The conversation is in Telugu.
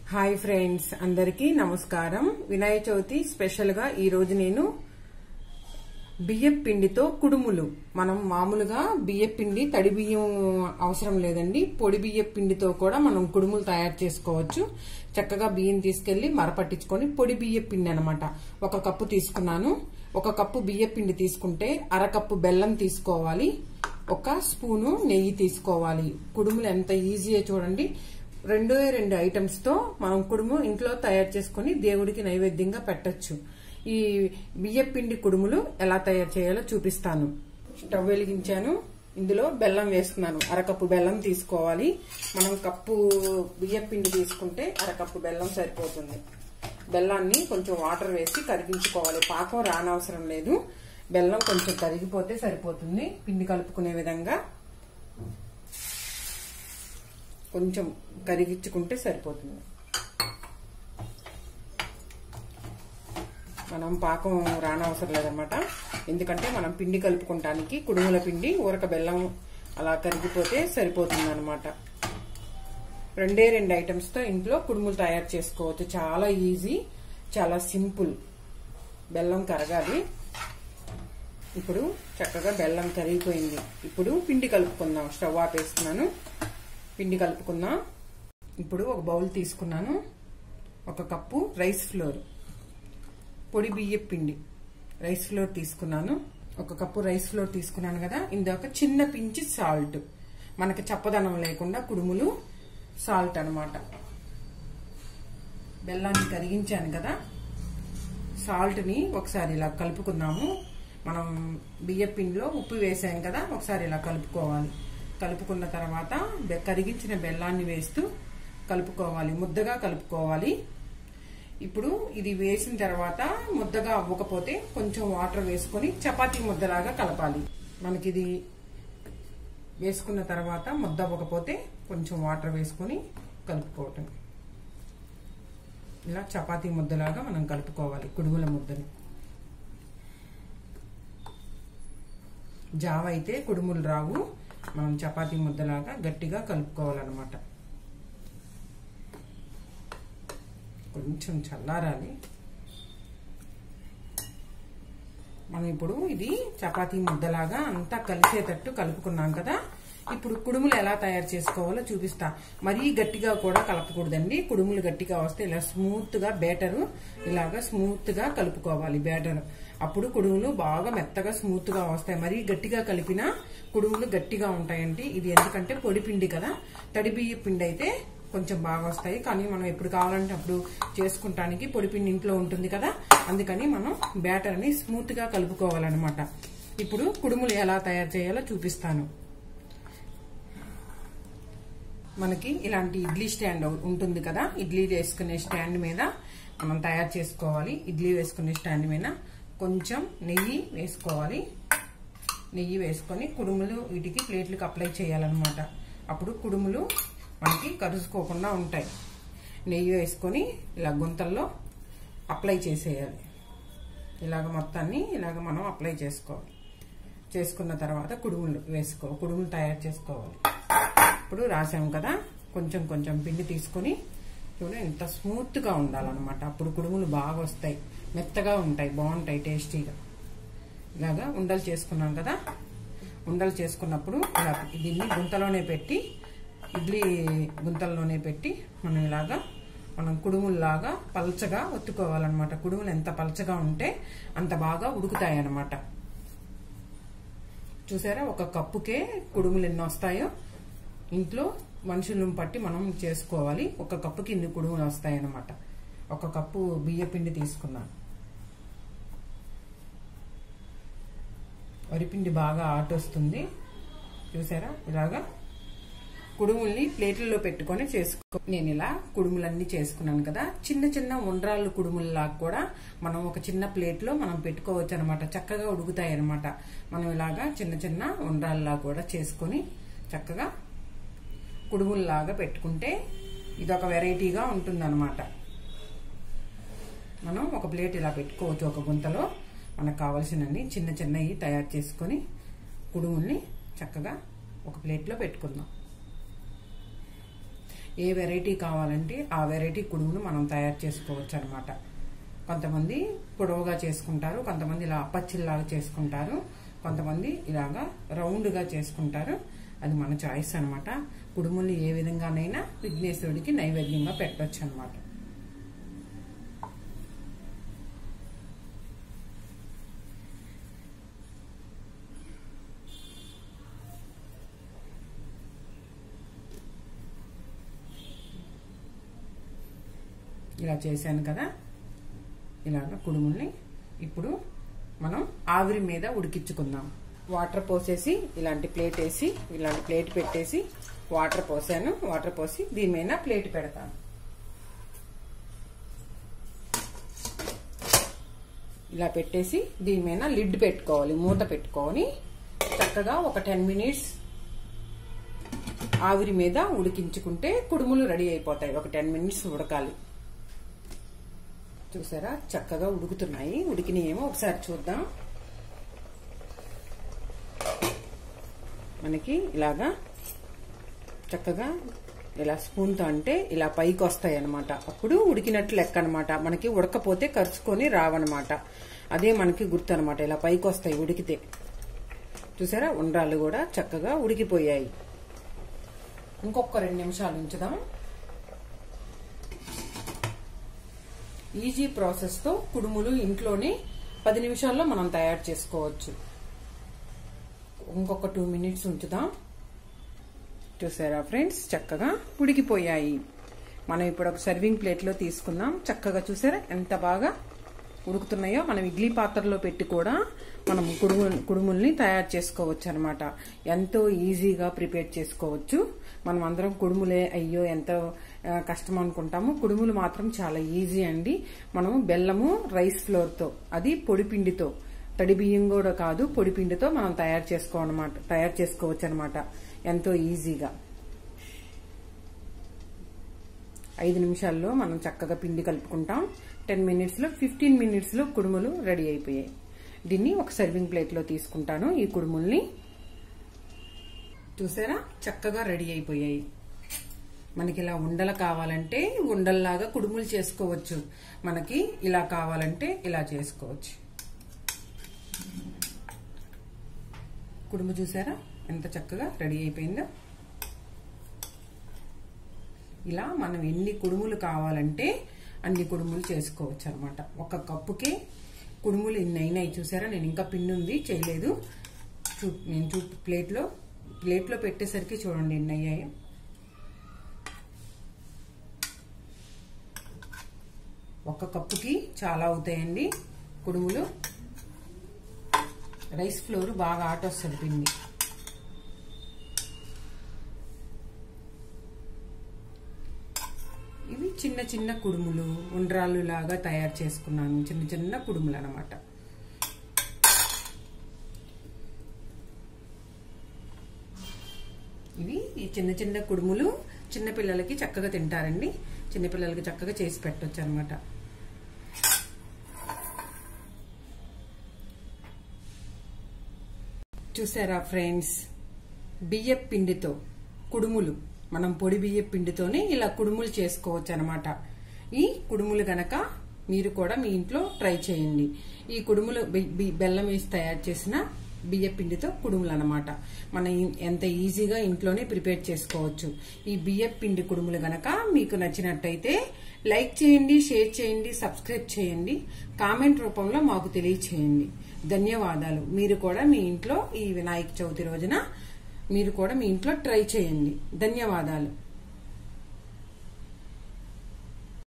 హాయ్ ఫ్రెండ్స్ అందరికీ నమస్కారం వినాయక చవితి స్పెషల్ గా ఈ రోజు నేను బియ్యం పిండితో కుడుములు మనం మామూలుగా బియ్యం పిండి తడి బియ్యం అవసరం లేదండి పొడి బియ్యం పిండితో కూడా మనం కుడుములు తయారు చేసుకోవచ్చు చక్కగా బియ్యం తీసుకెళ్లి మరపట్టించుకొని పొడి బియ్యం పిండి అనమాట ఒక కప్పు తీసుకున్నాను ఒక కప్పు బియ్యం పిండి తీసుకుంటే అర కప్పు బెల్లం తీసుకోవాలి ఒక స్పూను నెయ్యి తీసుకోవాలి కుడుములు ఎంత ఈజీయో చూడండి రెండే రెండు ఐటమ్స్ తో మనం కుడుము ఇంట్లో తయారు చేసుకుని దేవుడికి నైవేద్యంగా పెట్టొచ్చు ఈ బియ్య పిండి కుడుములు ఎలా తయారు చేయాలో చూపిస్తాను స్టవ్ వెలిగించాను ఇందులో బెల్లం వేస్తున్నాను అరకప్పు బెల్లం తీసుకోవాలి మనం కప్పు బియ్య పిండి తీసుకుంటే అరకప్పు బెల్లం సరిపోతుంది బెల్లాన్ని కొంచెం వాటర్ వేసి కరిగించుకోవాలి పాకం రానవసరం లేదు బెల్లం కొంచెం కరిగిపోతే సరిపోతుంది పిండి కలుపుకునే విధంగా కొంచెం కరిగించుకుంటే సరిపోతుంది మనం పాకం రానవసరం లేదనమాట ఎందుకంటే మనం పిండి కలుపుకుంటానికి కుడుముల పిండి ఊరక బెల్లం అలా కరిగిపోతే సరిపోతుంది అనమాట రెండే రెండు ఐటమ్స్తో ఇంట్లో కుడుములు తయారు చేసుకోవచ్చు చాలా ఈజీ చాలా సింపుల్ బెల్లం కరగాలి ఇప్పుడు చక్కగా బెల్లం కరిగిపోయింది ఇప్పుడు పిండి కలుపుకుందాం స్టవ్ ఆపేస్తున్నాను పిండి కలుపుకుందాం ఇప్పుడు ఒక బౌల్ తీసుకున్నాను ఒక కప్పు రైస్ ఫ్లోర్ పొడి బియ్యం పిండి రైస్ ఫ్లోర్ తీసుకున్నాను ఒక కప్పు రైస్ ఫ్లోర్ తీసుకున్నాను కదా ఇందాక చిన్న పించి సాల్ట్ మనకి చప్పదనం లేకుండా కుడుములు సాల్ట్ అనమాట బెల్లాన్ని కరిగించాను కదా సాల్ట్ని ఒకసారి ఇలా కలుపుకుందాము మనం బియ్యం పిండిలో ఉప్పు వేసాం కదా ఒకసారి ఇలా కలుపుకోవాలి కలుపుకున్న తర్వాత కరిగించిన బెల్లాన్ని వేస్తూ కలుపుకోవాలి ముద్దగా కలుపుకోవాలి ఇప్పుడు ఇది వేసిన తర్వాత ముద్దగా అవ్వకపోతే కొంచెం వాటర్ వేసుకొని చపాతీ ముద్దలాగా కలపాలి మనకి ఇది వేసుకున్న తర్వాత ముద్ద అవ్వకపోతే కొంచెం వాటర్ వేసుకొని కలుపుకోవటం ఇలా చపాతీ ముద్దలాగా మనం కలుపుకోవాలి కుడుముల ముద్దని జావ అయితే కుడుములు రావు మనం చపాతీ ముద్దలాగా గట్టిగా కలుపుకోవాలన్నమాట కొంచెం చల్లారాలి మనం ఇప్పుడు ఇది చపాతీ ముద్దలాగా అంతా కలిసేటట్టు కలుపుకున్నాం కదా ఇప్పుడు కుడుములు ఎలా తయారు చేసుకోవాలో చూపిస్తా మరీ గట్టిగా కూడా కలపకూడదండి కుడుములు గట్టిగా వస్తే ఇలా స్మూత్ గా బేటరు ఇలాగా స్మూత్ గా కలుపుకోవాలి బేటర్ అప్పుడు కుడుములు బాగా మెత్తగా స్మూత్ గా వస్తాయి మరీ గట్టిగా కలిపినా కుడుములు గట్టిగా ఉంటాయండి ఇది ఎందుకంటే పొడి పిండి కదా తడి బియ్య పిండి అయితే కొంచెం బాగా వస్తాయి కానీ మనం ఎప్పుడు కావాలంటే అప్పుడు చేసుకుంటానికి పొడిపిండి ఇంట్లో ఉంటుంది కదా అందుకని మనం బ్యాటర్ని స్మూత్ గా కలుపుకోవాలన్నమాట ఇప్పుడు కుడుములు ఎలా తయారు చేయాలో చూపిస్తాను మనకి ఇలాంటి ఇడ్లీ స్టాండ్ ఉంటుంది కదా ఇడ్లీ వేసుకునే స్టాండ్ మీద మనం తయారు చేసుకోవాలి ఇడ్లీ వేసుకునే స్టాండ్ మీద కొంచెం నెయ్యి వేసుకోవాలి నెయ్యి వేసుకొని కుడుములు వీటికి ప్లేట్లకు అప్లై చేయాలన్నమాట అప్పుడు కుడుములు మనకి కరుసుకోకుండా ఉంటాయి నెయ్యి వేసుకొని ఇలా గుంతల్లో అప్లై చేసేయాలి ఇలాగ మొత్తాన్ని ఇలాగ మనం అప్లై చేసుకోవాలి చేసుకున్న తర్వాత కుడుములు వేసుకో కుడుములు తయారు చేసుకోవాలి ఇప్పుడు రాసాం కదా కొంచెం కొంచెం పిండి తీసుకొని చూడ ఇంత స్మూత్గా ఉండాలన్నమాట అప్పుడు కుడుములు బాగా వస్తాయి మెత్తగా ఉంటాయి బాగుంటాయి టేస్టీగా ఇలాగా ఉండలు చేసుకున్నాం కదా ఉండలు చేసుకున్నప్పుడు ఇలా దీన్ని గుంతలోనే పెట్టి ఇడ్లీ గుంతల్లోనే పెట్టి మనం ఇలాగా మనం కుడుముల్లాగా పల్చగా ఒత్తుకోవాలన్నమాట కుడుములు ఎంత పల్చగా ఉంటే అంత బాగా ఉడుకుతాయి అన్నమాట చూసారా ఒక కప్పుకే కుడుములు ఎన్ని వస్తాయో ఇంట్లో మనుషులను బట్టి మనం చేసుకోవాలి ఒక కప్పుకి ఇన్ని కుడుములు వస్తాయన్నమాట ఒక కప్పు బియ్య పిండి తీసుకున్నాను వరిపిండి బాగా ఆటొస్తుంది చూసారా ఇలాగా కుడుముల్ని ప్లేట్లలో పెట్టుకొని చేసుకో నేను ఇలా కుడుములన్నీ చేసుకున్నాను కదా చిన్న చిన్న ఉండ్రాళ్ళు కుడుముల్లాగా కూడా మనం ఒక చిన్న ప్లేట్లో మనం పెట్టుకోవచ్చు అనమాట చక్కగా ఉడుకుతాయి అనమాట మనం ఇలాగా చిన్న చిన్న ఉండ్రాల్లా కూడా చేసుకొని చక్కగా కుడుముల్లాగా పెట్టుకుంటే ఇదొక వెరైటీగా ఉంటుందన్నమాట మనం ఒక ప్లేట్ ఇలా పెట్టుకోవచ్చు ఒక గుంతలో మనకు కావాల్సినన్ని చిన్న చిన్నవి తయారు చేసుకొని కుడుముల్ని చక్కగా ఒక ప్లేట్లో పెట్టుకుందాం ఏ వెరైటీ కావాలంటే ఆ వెరైటీ కుడుములు మనం తయారు చేసుకోవచ్చు అనమాట కొంతమంది పొడవుగా చేసుకుంటారు కొంతమంది ఇలా అప్పచ్చిల్లాగా చేసుకుంటారు కొంతమంది ఇలాగా రౌండ్గా చేసుకుంటారు అది మన చాయిస్ అనమాట కుడుముల్ని ఏ విధంగానైనా విఘ్నేశ్వరుడికి నైవేద్యంగా పెట్టవచ్చు అనమాట ఇలా చేశాను కదా ఇలాగ కుడుముల్ని ఇప్పుడు మనం ఆవిరి మీద ఉడికించుకుందాం వాటర్ పోసేసి ఇలాంటి ప్లేట్ వేసి ఇలాంటి ప్లేట్ పెట్టేసి వాటర్ పోసాను వాటర్ పోసి దీని మీద ప్లేట్ పెడతాను ఇలా పెట్టేసి దీని మీద లిడ్ పెట్టుకోవాలి మూత పెట్టుకొని చక్కగా ఒక టెన్ మినిట్స్ ఆవిరి మీద ఉడికించుకుంటే కుడుములు రెడీ అయిపోతాయి ఒక టెన్ మినిట్స్ ఉడకాలి చూసారా చక్కగా ఉడుకుతున్నాయి ఉడికినాయేమో ఒకసారి చూద్దాం మనకి ఇలాగా చక్కగా ఇలా స్పూన్తో అంటే ఇలా పైకి వస్తాయి అనమాట అప్పుడు ఉడికినట్లు లెక్క అనమాట మనకి ఉడకపోతే కరుచుకొని రావన్నమాట అదే మనకి గుర్తు అనమాట ఇలా పైకి వస్తాయి ఉడికితే చూసారా ఉండ్రాలు కూడా చక్కగా ఉడికిపోయాయి ఇంకొక రెండు నిమిషాలు ఉంచుదాం ఈజీ ప్రాసెస్తో కుడుములు ఇంట్లోనే పది నిమిషాల్లో మనం తయారు చేసుకోవచ్చు ఇంకొక టూ మినిట్స్ ఉంచుదాం చూసారా ఫ్రెండ్స్ చక్కగా ఉడికిపోయాయి మనం ఇప్పుడు ఒక సర్వింగ్ ప్లేట్లో తీసుకుందాం చక్కగా చూసారా ఎంత బాగా ఉడుకుతున్నాయో మనం ఇడ్లీ పాత్రలో పెట్టి కూడా మనం కుడుము కుడుముల్ని తయారు చేసుకోవచ్చు అనమాట ఎంతో ఈజీగా ప్రిపేర్ చేసుకోవచ్చు మనం అందరం కుడుములే అయ్యో ఎంతో కష్టం అనుకుంటాము కుడుములు మాత్రం చాలా ఈజీ అండి మనం బెల్లము రైస్ ఫ్లోర్తో అది పొడి పిండితో తడి బియ్యం కూడా కాదు పొడి పిండితో మనం తయారు చేసుకోనమాట తయారు చేసుకోవచ్చు అనమాట ఎంతో ఈజీగా ఐదు నిమిషాల్లో మనం చక్కగా పిండి కలుపుకుంటాం టెన్ మినిట్స్లో ఫిఫ్టీన్ మినిట్స్లో కుడుములు రెడీ అయిపోయాయి దీన్ని ఒక సర్వింగ్ ప్లేట్లో తీసుకుంటాను ఈ కుడుముల్ని చూసారా చక్కగా రెడీ అయిపోయాయి మనకి ఇలా ఉండలు కావాలంటే ఉండల్లాగా కుడుములు చేసుకోవచ్చు మనకి ఇలా కావాలంటే ఇలా చేసుకోవచ్చు కుడుము చూసారా ఎంత చక్కగా రెడీ అయిపోయిందో ఇలా మనం ఎన్ని కుడుములు కావాలంటే అన్ని కుడుములు చేసుకోవచ్చు అనమాట ఒక కప్పుకే కుడుములు ఇన్ని అయినాయి చూసారా నేను ఇంకా పిన్ ఉంది చేయలేదు చూ నేను చూ ప్లేట్లో ప్లేట్లో పెట్టేసరికి చూడండి ఎన్ని అయ్యాయి ఒక కప్పుకి చాలా అవుతాయండి కుడుములు రైస్ ఫ్లోర్ బాగా ఆటొస్తుంది పిండి ఇవి చిన్న చిన్న కుడుములు ఉండ్రాళ్ళు లాగా తయారు చేసుకున్నాను చిన్న చిన్న కుడుములు అనమాట ఇవి ఈ చిన్న చిన్న కుడుములు చిన్నపిల్లలకి చక్కగా తింటారండి చిన్నపిల్లలకి చక్కగా చేసి పెట్టవచ్చు అనమాట చూసారా ఫ్రెండ్స్ బియ్య పిండితో కుడుములు మనం పొడి బియ్య పిండితోనే ఇలా కుడుములు చేసుకోవచ్చు అనమాట ఈ కుడుములు గనక మీరు కూడా మీ ఇంట్లో ట్రై చేయండి ఈ కుడుములు బెల్లం వేసి తయారు చేసిన బియ్య పిండితో కుడుములు అనమాట మనం ఎంత ఈజీగా ఇంట్లోనే ప్రిపేర్ చేసుకోవచ్చు ఈ బియ్య పిండి కుడుములు గనక మీకు నచ్చినట్టయితే లైక్ చేయండి షేర్ చేయండి సబ్స్క్రైబ్ చేయండి కామెంట్ రూపంలో మాకు తెలియచేయండి ధన్యవాదాలు మీరు కూడా మీ ఇంట్లో ఈ వినాయక చవితి రోజున మీరు కూడా మీ ఇంట్లో ట్రై చేయండి ధన్యవాదాలు